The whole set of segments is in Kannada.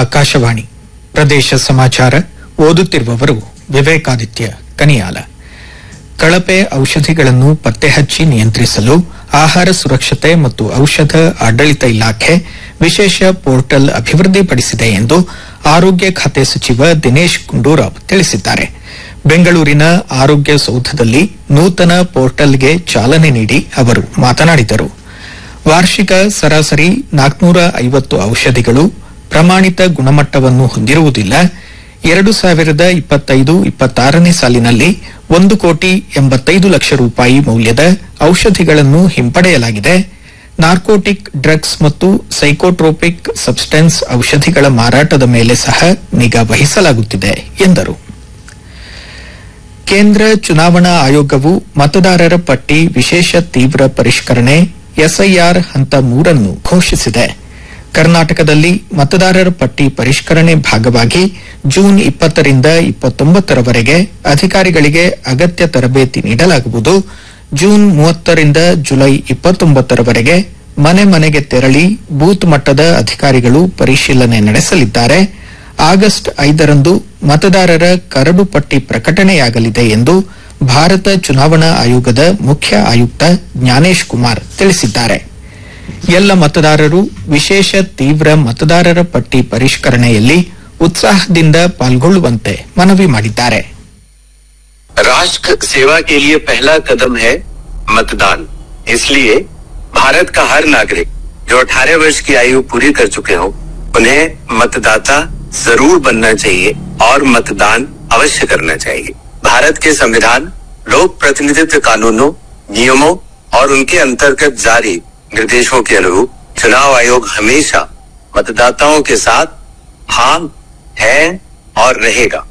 ಆಕಾಶವಾಣಿ ಪ್ರದೇಶ ಸಮಾಚಾರ ಓದುತ್ತಿರುವವರು ವಿವೇಕಾದಿತ್ಯ ಕನಿಯಾಲ ಕಳಪೆ ಔಷಧಿಗಳನ್ನು ಪತ್ತೆ ಹಚ್ಚಿ ನಿಯಂತ್ರಿಸಲು ಆಹಾರ ಸುರಕ್ಷತೆ ಮತ್ತು ಔಷಧ ಆಡಳಿತ ಇಲಾಖೆ ವಿಶೇಷ ಪೋರ್ಟಲ್ ಅಭಿವೃದ್ಧಿಪಡಿಸಿದೆ ಎಂದು ಆರೋಗ್ಯ ಖಾತೆ ಸಚಿವ ದಿನೇಶ್ ಗುಂಡೂರಾವ್ ತಿಳಿಸಿದ್ದಾರೆ ಬೆಂಗಳೂರಿನ ಆರೋಗ್ಯ ಸೌಧದಲ್ಲಿ ನೂತನ ಪೋರ್ಟಲ್ಗೆ ಚಾಲನೆ ನೀಡಿ ಅವರು ಮಾತನಾಡಿದರು ವಾರ್ಷಿಕ ಸರಾಸರಿ ನಾಲ್ಕನೂರ ಐವತ್ತು ಔಷಧಿಗಳು ಪ್ರಮಾಣಿತ ಗುಣಮಟ್ಟವನ್ನು ಹೊಂದಿರುವುದಿಲ್ಲ ಎರಡು ಸಾವಿರದ ಇಪ್ಪತ್ತೈದು ಇಪ್ಪತ್ತಾರನೇ ಸಾಲಿನಲ್ಲಿ ಒಂದು ಕೋಟಿ ಎಂಬತ್ತೈದು ಲಕ್ಷ ರೂಪಾಯಿ ಮೌಲ್ಯದ ಔಷಧಿಗಳನ್ನು ಹಿಂಪಡೆಯಲಾಗಿದೆ ನಾರ್ಕೋಟಿಕ್ ಡ್ರಗ್ಸ್ ಮತ್ತು ಸೈಕೋಟ್ರೋಪಿಕ್ ಸಬ್ಸ್ಟೆನ್ಸ್ ಔಷಧಿಗಳ ಮಾರಾಟದ ಮೇಲೆ ಸಹ ನಿಗಾ ವಹಿಸಲಾಗುತ್ತಿದೆ ಎಂದರು ಕೇಂದ್ರ ಚುನಾವಣಾ ಆಯೋಗವು ಮತದಾರರ ಪಟ್ಟಿ ವಿಶೇಷ ತೀವ್ರ ಪರಿಷ್ಕರಣೆ ಎಸ್ಐಆರ್ ಹಂತ ಮೂರನ್ನು ಘೋಷಿಸಿದೆ ಕರ್ನಾಟಕದಲ್ಲಿ ಮತದಾರರ ಪಟ್ಟಿ ಪರಿಷ್ಕರಣೆ ಭಾಗವಾಗಿ ಜೂನ್ ಇಪ್ಪತ್ತರಿಂದ ಇಪ್ಪತ್ತೊಂಬತ್ತರವರೆಗೆ ಅಧಿಕಾರಿಗಳಿಗೆ ಅಗತ್ಯ ತರಬೇತಿ ನೀಡಲಾಗುವುದು ಜೂನ್ ಮೂವತ್ತರಿಂದ ಜುಲೈ ಇಪ್ಪತ್ತೊಂಬತ್ತರವರೆಗೆ ಮನೆ ಮನೆಗೆ ತೆರಳಿ ಬೂತ್ ಮಟ್ಟದ ಅಧಿಕಾರಿಗಳು ಪರಿಶೀಲನೆ ನಡೆಸಲಿದ್ದಾರೆ ಆಗಸ್ಟ್ ಐದರಂದು ಮತದಾರರ ಕರಡು ಪಟ್ಟಿ ಪ್ರಕಟಣೆಯಾಗಲಿದೆ ಎಂದು ಭಾರತ ಚುನಾವಣಾ ಆಯೋಗದ ಮುಖ್ಯ ಆಯುಕ್ತ ಜ್ಞಾನೇಶ್ ಕುಮಾರ್ ತಿಳಿಸಿದ್ದಾರೆ ಎಲ್ಲ ಮತದಾರರು ವಿಶೇಷ ತೀವ್ರ ಮತದಾರರ ಪಟ್ಟಿ ಪರಿಷ್ಕರಣೆಯಲ್ಲಿ ಉತ್ಸಾಹದಿಂದ ಪಾಲ್ಗೊಳ್ಳುವಂತೆ ಮನವಿ ಮಾಡಿದ್ದಾರೆ राष्ट्र सेवा के लिए पहला कदम है मतदान इसलिए भारत का हर नागरिक जो 18 वर्ष की आयु पूरी कर चुके हो उन्हें मतदाता जरूर बनना चाहिए और मतदान अवश्य करना चाहिए भारत के संविधान लोक प्रतिनिधित्व कानूनों नियमों और उनके अंतर्गत जारी निर्देशों के अनुरूप चुनाव आयोग हमेशा मतदाताओं के साथ हाँ है और रहेगा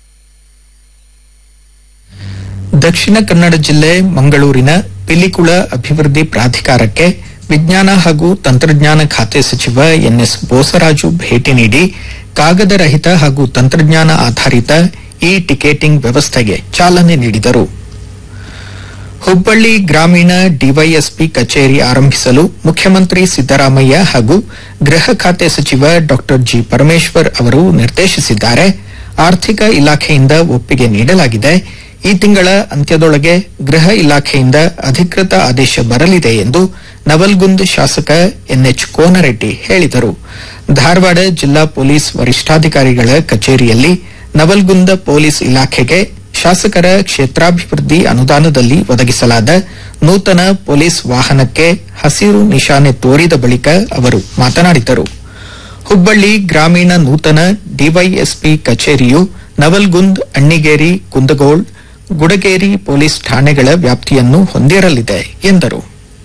ದಕ್ಷಿಣ ಕನ್ನಡ ಜಿಲ್ಲೆ ಮಂಗಳೂರಿನ ಪಿಲಿಕುಳ ಅಭಿವೃದ್ಧಿ ಪ್ರಾಧಿಕಾರಕ್ಕೆ ವಿಜ್ಞಾನ ಹಾಗೂ ತಂತ್ರಜ್ಞಾನ ಖಾತೆ ಸಚಿವ ಎನ್ಎಸ್ ಬೋಸರಾಜು ಭೇಟಿ ನೀಡಿ ಕಾಗದ ರಹಿತ ಹಾಗೂ ತಂತ್ರಜ್ಞಾನ ಆಧಾರಿತ ಇ ಟಿಕೆಟಿಂಗ್ ವ್ಯವಸ್ಥೆಗೆ ಚಾಲನೆ ನೀಡಿದರು ಹುಬ್ಬಳ್ಳಿ ಗ್ರಾಮೀಣ ಡಿವೈಎಸ್ಪಿ ಕಚೇರಿ ಆರಂಭಿಸಲು ಮುಖ್ಯಮಂತ್ರಿ ಸಿದ್ದರಾಮಯ್ಯ ಹಾಗೂ ಗೃಹ ಖಾತೆ ಸಚಿವ ಡಾ ಜಿ ಪರಮೇಶ್ವರ್ ಅವರು ನಿರ್ದೇಶಿಸಿದ್ದಾರೆ ಆರ್ಥಿಕ ಇಲಾಖೆಯಿಂದ ಒಪ್ಪಿಗೆ ನೀಡಲಾಗಿದೆ ಈ ತಿಂಗಳ ಅಂತ್ಯದೊಳಗೆ ಗೃಹ ಇಲಾಖೆಯಿಂದ ಅಧಿಕೃತ ಆದೇಶ ಬರಲಿದೆ ಎಂದು ನವಲ್ಗುಂದ್ ಶಾಸಕ ಎನ್ಎಚ್ ಕೋನರೆಡ್ಡಿ ಹೇಳಿದರು ಧಾರವಾಡ ಜಿಲ್ಲಾ ಪೊಲೀಸ್ ವರಿಷ್ಠಾಧಿಕಾರಿಗಳ ಕಚೇರಿಯಲ್ಲಿ ನವಲ್ಗುಂದ ಪೊಲೀಸ್ ಇಲಾಖೆಗೆ ಶಾಸಕರ ಕ್ಷೇತ್ರಾಭಿವೃದ್ಧಿ ಅನುದಾನದಲ್ಲಿ ಒದಗಿಸಲಾದ ನೂತನ ಪೊಲೀಸ್ ವಾಹನಕ್ಕೆ ಹಸಿರು ನಿಶಾನೆ ತೋರಿದ ಬಳಿಕ ಅವರು ಮಾತನಾಡಿದರು ಹುಬ್ಬಳ್ಳಿ ಗ್ರಾಮೀಣ ನೂತನ ಡಿವೈಎಸ್ಪಿ ಕಚೇರಿಯು ನವಲ್ಗುಂದ್ ಅಣ್ಣಿಗೇರಿ ಕುಂದಗೋಳ್ ಗುಡಗೇರಿ ಪೊಲೀಸ್ ಠಾಣೆಗಳ ವ್ಯಾಪ್ತಿಯನ್ನು ಹೊಂದಿರಲಿದೆ ಎಂದರು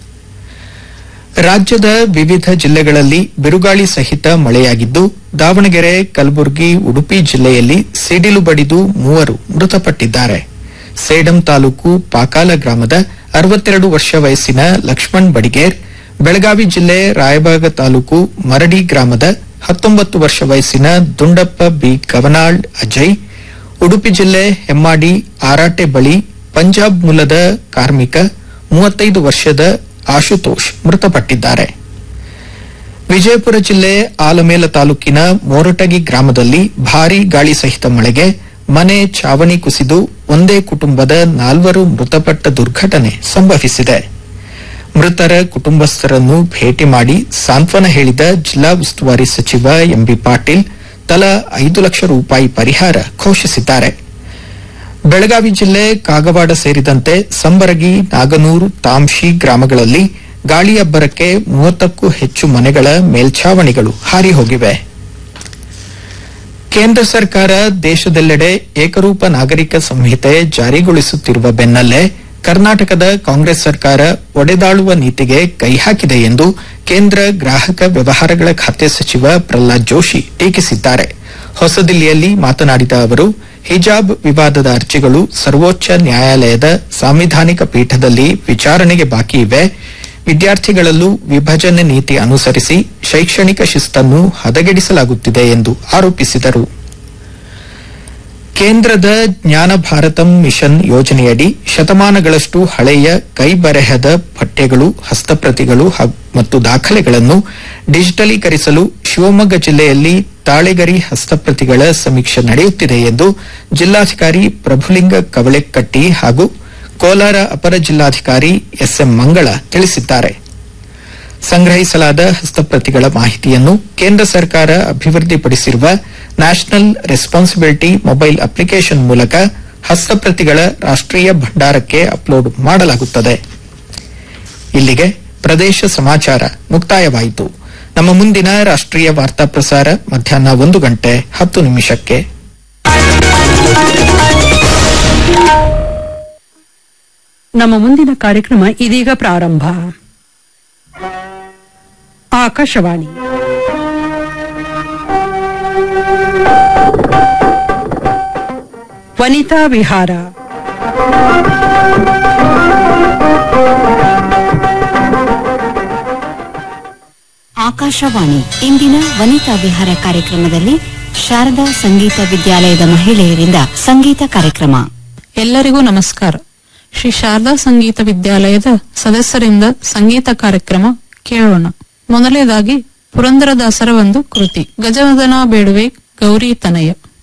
ರಾಜ್ಯದ ವಿವಿಧ ಜಿಲ್ಲೆಗಳಲ್ಲಿ ಬಿರುಗಾಳಿ ಸಹಿತ ಮಳೆಯಾಗಿದ್ದು ದಾವಣಗೆರೆ ಕಲಬುರಗಿ ಉಡುಪಿ ಜಿಲ್ಲೆಯಲ್ಲಿ ಸಿಡಿಲು ಬಡಿದು ಮೂವರು ಮೃತಪಟ್ಟಿದ್ದಾರೆ ಸೇಡಂ ತಾಲೂಕು ಪಾಕಾಲ ಗ್ರಾಮದ ಅರವತ್ತೆರಡು ವರ್ಷ ವಯಸ್ಸಿನ ಲಕ್ಷ್ಮಣ್ ಬಡಿಗೇರ್ ಬೆಳಗಾವಿ ಜಿಲ್ಲೆ ರಾಯಬಾಗ ತಾಲೂಕು ಮರಡಿ ಗ್ರಾಮದ ಹತ್ತೊಂಬತ್ತು ವರ್ಷ ವಯಸ್ಸಿನ ದುಂಡಪ್ಪ ಬಿ ಗವನಾಳ್ ಅಜಯ್ ಉಡುಪಿ ಜಿಲ್ಲೆ ಹೆಮ್ಮಾಡಿ ಆರಾಟೆ ಬಳಿ ಪಂಜಾಬ್ ಮೂಲದ ಕಾರ್ಮಿಕ ಮೂವತ್ತೈದು ವರ್ಷದ ಆಶುತೋಷ್ ಮೃತಪಟ್ಟಿದ್ದಾರೆ ವಿಜಯಪುರ ಜಿಲ್ಲೆ ಆಲಮೇಲ ತಾಲೂಕಿನ ಮೋರಟಗಿ ಗ್ರಾಮದಲ್ಲಿ ಭಾರೀ ಗಾಳಿ ಸಹಿತ ಮಳೆಗೆ ಮನೆ ಚಾವಣಿ ಕುಸಿದು ಒಂದೇ ಕುಟುಂಬದ ನಾಲ್ವರು ಮೃತಪಟ್ಟ ದುರ್ಘಟನೆ ಸಂಭವಿಸಿದೆ ಮೃತರ ಕುಟುಂಬಸ್ಥರನ್ನು ಭೇಟಿ ಮಾಡಿ ಸಾಂತ್ವನ ಹೇಳಿದ ಜಿಲ್ಲಾ ಉಸ್ತುವಾರಿ ಸಚಿವ ಎಂಬಿ ಪಾಟೀಲ್ ತಲಾ ಐದು ಲಕ್ಷ ರೂಪಾಯಿ ಪರಿಹಾರ ಘೋಷಿಸಿದ್ದಾರೆ ಬೆಳಗಾವಿ ಜಿಲ್ಲೆ ಕಾಗವಾಡ ಸೇರಿದಂತೆ ಸಂಬರಗಿ ನಾಗನೂರು ತಾಂಶಿ ಗ್ರಾಮಗಳಲ್ಲಿ ಗಾಳಿಯಬ್ಬರಕ್ಕೆ ಮೂವತ್ತಕ್ಕೂ ಹೆಚ್ಚು ಮನೆಗಳ ಮೇಲ್ಛಾವಣಿಗಳು ಹಾರಿ ಹೋಗಿವೆ ಕೇಂದ್ರ ಸರ್ಕಾರ ದೇಶದೆಲ್ಲೆಡೆ ಏಕರೂಪ ನಾಗರಿಕ ಸಂಹಿತೆ ಜಾರಿಗೊಳಿಸುತ್ತಿರುವ ಬೆನ್ನಲ್ಲೇ ಕರ್ನಾಟಕದ ಕಾಂಗ್ರೆಸ್ ಸರ್ಕಾರ ಒಡೆದಾಳುವ ನೀತಿಗೆ ಕೈ ಹಾಕಿದೆ ಎಂದು ಕೇಂದ್ರ ಗ್ರಾಹಕ ವ್ಯವಹಾರಗಳ ಖಾತೆ ಸಚಿವ ಪ್ರಹ್ಲಾದ್ ಜೋಶಿ ಟೀಕಿಸಿದ್ದಾರೆ ಹೊಸದಿಲ್ಲಿಯಲ್ಲಿ ಮಾತನಾಡಿದ ಅವರು ಹಿಜಾಬ್ ವಿವಾದದ ಅರ್ಜಿಗಳು ಸರ್ವೋಚ್ಚ ನ್ಯಾಯಾಲಯದ ಸಾಂವಿಧಾನಿಕ ಪೀಠದಲ್ಲಿ ವಿಚಾರಣೆಗೆ ಬಾಕಿ ಇವೆ ವಿದ್ಯಾರ್ಥಿಗಳಲ್ಲೂ ವಿಭಜನೆ ನೀತಿ ಅನುಸರಿಸಿ ಶೈಕ್ಷಣಿಕ ಶಿಸ್ತನ್ನು ಹದಗೆಡಿಸಲಾಗುತ್ತಿದೆ ಎಂದು ಆರೋಪಿಸಿದರು ಕೇಂದ್ರದ ಜ್ಞಾನ ಭಾರತಂ ಮಿಷನ್ ಯೋಜನೆಯಡಿ ಶತಮಾನಗಳಷ್ಟು ಹಳೆಯ ಕೈಬರೆಹದ ಪಠ್ಯಗಳು ಹಸ್ತಪ್ರತಿಗಳು ಹಾಗೂ- ಮತ್ತು ದಾಖಲೆಗಳನ್ನು ಡಿಜಿಟಲೀಕರಿಸಲು ಶಿವಮೊಗ್ಗ ಜಿಲ್ಲೆಯಲ್ಲಿ ತಾಳೆಗರಿ ಹಸ್ತಪ್ರತಿಗಳ ಸಮೀಕ್ಷೆ ನಡೆಯುತ್ತಿದೆ ಎಂದು ಜಿಲ್ಲಾಧಿಕಾರಿ ಪ್ರಭುಲಿಂಗ ಕವಳೆಕಟ್ಟಿ ಹಾಗೂ ಕೋಲಾರ ಅಪರ ಜಿಲ್ಲಾಧಿಕಾರಿ ಎಸ್ಎಂ ಮಂಗಳ ತಿಳಿಸಿದ್ದಾರೆ ಸಂಗ್ರಹಿಸಲಾದ ಹಸ್ತಪ್ರತಿಗಳ ಮಾಹಿತಿಯನ್ನು ಕೇಂದ್ರ ಸರ್ಕಾರ ಅಭಿವೃದ್ಧಿಪಡಿಸಿರುವ ನ್ಯಾಷನಲ್ ರೆಸ್ಪಾನ್ಸಿಬಿಲಿಟಿ ಮೊಬೈಲ್ ಅಪ್ಲಿಕೇಶನ್ ಮೂಲಕ ಹಸ್ತಪ್ರತಿಗಳ ರಾಷ್ಟೀಯ ಭಂಡಾರಕ್ಕೆ ಅಪ್ಲೋಡ್ ಮಾಡಲಾಗುತ್ತದೆ ಇಲ್ಲಿಗೆ ಪ್ರದೇಶ ಸಮಾಚಾರ ಮುಕ್ತಾಯವಾಯಿತು ನಮ್ಮ ಮುಂದಿನ ರಾಷ್ಟೀಯ ವಾರ್ತಾ ಪ್ರಸಾರ ಮಧ್ಯಾಹ್ನ ಒಂದು ಗಂಟೆ ಹತ್ತು ನಿಮಿಷಕ್ಕೆ ನಮ್ಮ ಮುಂದಿನ ಕಾರ್ಯಕ್ರಮ ಇದೀಗ ಪ್ರಾರಂಭ ಆಕಾಶವಾಣಿ ವನಿತಾ ವಿಹಾರ ಆಕಾಶವಾಣಿ ಇಂದಿನ ವನಿತಾ ವಿಹಾರ ಕಾರ್ಯಕ್ರಮದಲ್ಲಿ ಶಾರದಾ ಸಂಗೀತ ವಿದ್ಯಾಲಯದ ಮಹಿಳೆಯರಿಂದ ಸಂಗೀತ ಕಾರ್ಯಕ್ರಮ ಎಲ್ಲರಿಗೂ ನಮಸ್ಕಾರ ಶ್ರೀ ಶಾರದಾ ಸಂಗೀತ ವಿದ್ಯಾಲಯದ ಸದಸ್ಯರಿಂದ ಸಂಗೀತ ಕಾರ್ಯಕ್ರಮ ಕೇಳೋಣ ಮೊದಲನೇದಾಗಿ ಪುರಂದರದಾಸರ ಒಂದು ಕೃತಿ ಗಜವದನ ಬೇಡುವೆ ಗೌರಿ ತನಯ